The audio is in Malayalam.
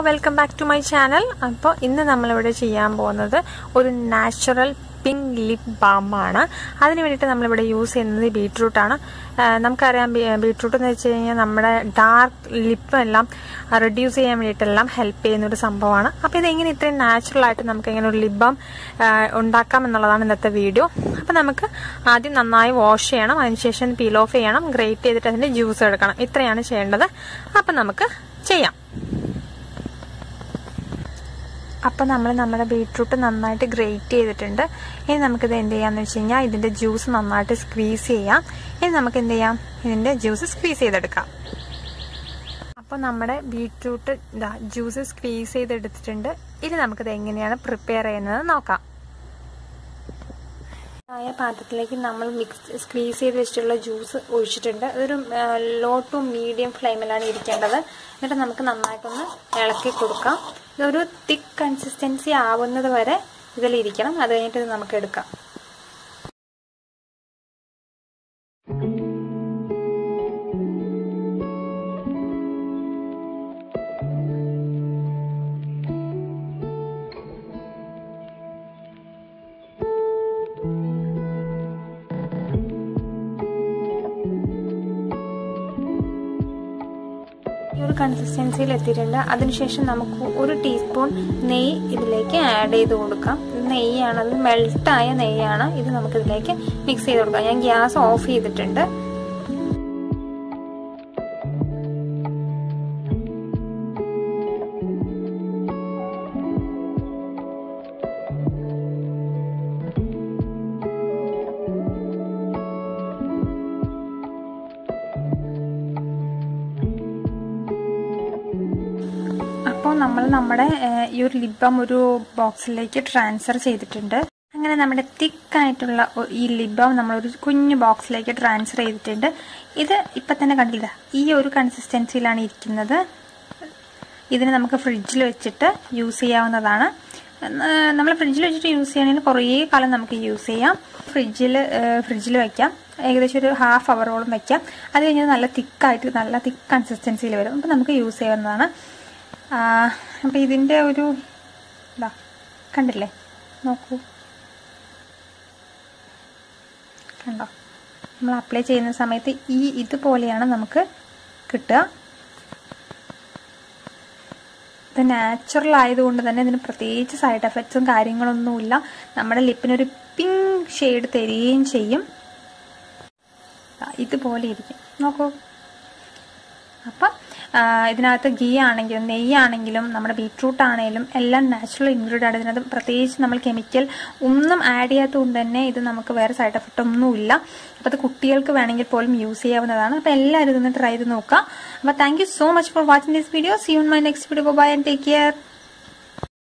welcome back to my channel അപ്പോൾ ഇന്ന് നമ്മളിവിടെ ചെയ്യാൻ പോകുന്നത് ഒരു നാച്ചുറൽ പിങ്ക് ലിപ് ബാമാണ് അതിന് വേണ്ടിയിട്ട് നമ്മളിവിടെ യൂസ് ചെയ്യുന്നത് ബീട്രൂട്ടാണ് നമുക്കറിയാം ബീട്രൂട്ട് എന്ന് വെച്ച് കഴിഞ്ഞാൽ നമ്മുടെ ഡാർക്ക് ലിപ്പ് എല്ലാം റെഡ്യൂസ് ചെയ്യാൻ വേണ്ടിയിട്ടെല്ലാം ഹെൽപ്പ് ചെയ്യുന്ന ഒരു സംഭവമാണ് അപ്പോൾ ഇതെങ്ങനെ ഇത്രയും നാച്ചുറൽ ആയിട്ട് നമുക്ക് എങ്ങനെ ഒരു ലിപ് ബാം ഉണ്ടാക്കാം എന്നുള്ളതാണ് ഇന്നത്തെ വീഡിയോ അപ്പോൾ നമുക്ക് ആദ്യം നന്നായി വാഷ് ചെയ്യണം അതിനുശേഷം പീൽ ഓഫ് ചെയ്യണം ഗ്രേറ്റ് ചെയ്തിട്ട് അതിൻ്റെ ജ്യൂസ് എടുക്കണം ഇത്രയാണ് ചെയ്യേണ്ടത് അപ്പം നമുക്ക് ചെയ്യാം അപ്പോൾ നമ്മൾ നമ്മുടെ ബീട്രൂട്ട് നന്നായിട്ട് ഗ്രേറ്റ് ചെയ്തിട്ടുണ്ട് ഇനി നമുക്കിത് എന്ത് ചെയ്യാമെന്ന് വെച്ച് കഴിഞ്ഞാൽ ഇതിൻ്റെ ജ്യൂസ് നന്നായിട്ട് സ്ക്വീസ് ചെയ്യാം ഇനി നമുക്ക് എന്ത് ചെയ്യാം ഇതിൻ്റെ ജ്യൂസ് സ്ക്വീസ് ചെയ്തെടുക്കാം അപ്പോൾ നമ്മുടെ ബീട്രൂട്ട് ഇതാ ജ്യൂസ് സ്ക്വീസ് ചെയ്തെടുത്തിട്ടുണ്ട് ഇനി നമുക്കിത് എങ്ങനെയാണ് പ്രിപ്പയർ ചെയ്യുന്നത് നോക്കാം ആയ പാത്രത്തിലേക്ക് നമ്മൾ മിക്സ് സ്ക്വീസ് ചെയ്ത് വെച്ചിട്ടുള്ള ജ്യൂസ് ഒഴിച്ചിട്ടുണ്ട് അതൊരു ലോ ടു മീഡിയം ഫ്ലെയിമിലാണ് ഇരിക്കേണ്ടത് എന്നിട്ട് നമുക്ക് നന്നായിട്ടൊന്ന് ഇളക്കി കൊടുക്കാം ഇതൊരു തിക്ക് കൺസിസ്റ്റൻസി ആവുന്നത് വരെ ഇതിലിരിക്കണം അത് കഴിഞ്ഞിട്ട് നമുക്ക് എടുക്കാം ഈ ഒരു കൺസിസ്റ്റൻസിയിൽ എത്തിയിട്ടുണ്ട് അതിനുശേഷം നമുക്ക് ഒരു ടീസ്പൂൺ നെയ്യ് ഇതിലേക്ക് ആഡ് ചെയ്ത് കൊടുക്കാം നെയ്യാണ് അത് മെൽട്ടായ നെയ്യാണ് ഇത് നമുക്ക് ഇതിലേക്ക് മിക്സ് ചെയ്ത് കൊടുക്കാം ഞാൻ ഗ്യാസ് ഓഫ് ചെയ്തിട്ടുണ്ട് അപ്പോൾ നമ്മൾ നമ്മുടെ ഈ ഒരു ലിബം ഒരു ബോക്സിലേക്ക് ട്രാൻസ്ഫർ ചെയ്തിട്ടുണ്ട് അങ്ങനെ നമ്മുടെ തിക്കായിട്ടുള്ള ഈ ലിബം നമ്മളൊരു കുഞ്ഞു ബോക്സിലേക്ക് ട്രാൻസ്ഫർ ചെയ്തിട്ടുണ്ട് ഇത് ഇപ്പം തന്നെ കണ്ടില്ല ഈ ഒരു കൺസിസ്റ്റൻസിയിലാണ് ഇരിക്കുന്നത് ഇതിന് നമുക്ക് ഫ്രിഡ്ജിൽ വെച്ചിട്ട് യൂസ് ചെയ്യാവുന്നതാണ് നമ്മൾ ഫ്രിഡ്ജിൽ വെച്ചിട്ട് യൂസ് ചെയ്യണമെങ്കിൽ കുറേ കാലം നമുക്ക് യൂസ് ചെയ്യാം ഫ്രിഡ്ജിൽ ഫ്രിഡ്ജിൽ വയ്ക്കാം ഏകദേശം ഒരു ഹാഫ് അവറോളം വയ്ക്കാം അത് കഴിഞ്ഞാൽ നല്ല തിക്കായിട്ട് നല്ല തിക്ക് കൺസിസ്റ്റൻസിയിൽ വരും അപ്പോൾ നമുക്ക് യൂസ് ചെയ്യാവുന്നതാണ് അപ്പോൾ ഇതിൻ്റെ ഒരു ഇതാ കണ്ടില്ലേ നോക്കൂ കണ്ടോ നമ്മൾ അപ്ലൈ ചെയ്യുന്ന സമയത്ത് ഈ ഇതുപോലെയാണ് നമുക്ക് കിട്ടുക ഇത് നാച്ചുറൽ ആയതുകൊണ്ട് തന്നെ ഇതിന് പ്രത്യേകിച്ച് സൈഡ് എഫക്ട്സും കാര്യങ്ങളൊന്നുമില്ല നമ്മുടെ ലിപ്പിനൊരു പിങ്ക് ഷെയ്ഡ് തരികയും ചെയ്യും ഇതുപോലെ ഇരിക്കും നോക്കൂ അപ്പം ഇതിനകത്ത് ഗീ ആണെങ്കിലും നെയ്യാണെങ്കിലും നമ്മുടെ ബീട്രൂട്ട് ആണെങ്കിലും എല്ലാം നാച്ചുറൽ ഇൻഗ്രീഡിയൻ്റ് ആണ് ഇതിനകത്ത് പ്രത്യേകിച്ച് നമ്മൾ കെമിക്കൽ ഒന്നും ആഡ് ചെയ്യാത്തതുകൊണ്ട് തന്നെ ഇത് നമുക്ക് വേറെ സൈഡ് എഫക്റ്റ് ഒന്നുമില്ല അപ്പോൾ അത് കുട്ടികൾക്ക് വേണമെങ്കിൽ പോലും യൂസ് ചെയ്യാവുന്നതാണ് അപ്പോൾ എല്ലാവരും ഇതൊന്ന് ട്രൈ ചെയ്ത് നോക്കുക അപ്പോൾ thank you so much for watching this video see you my next video bye and take care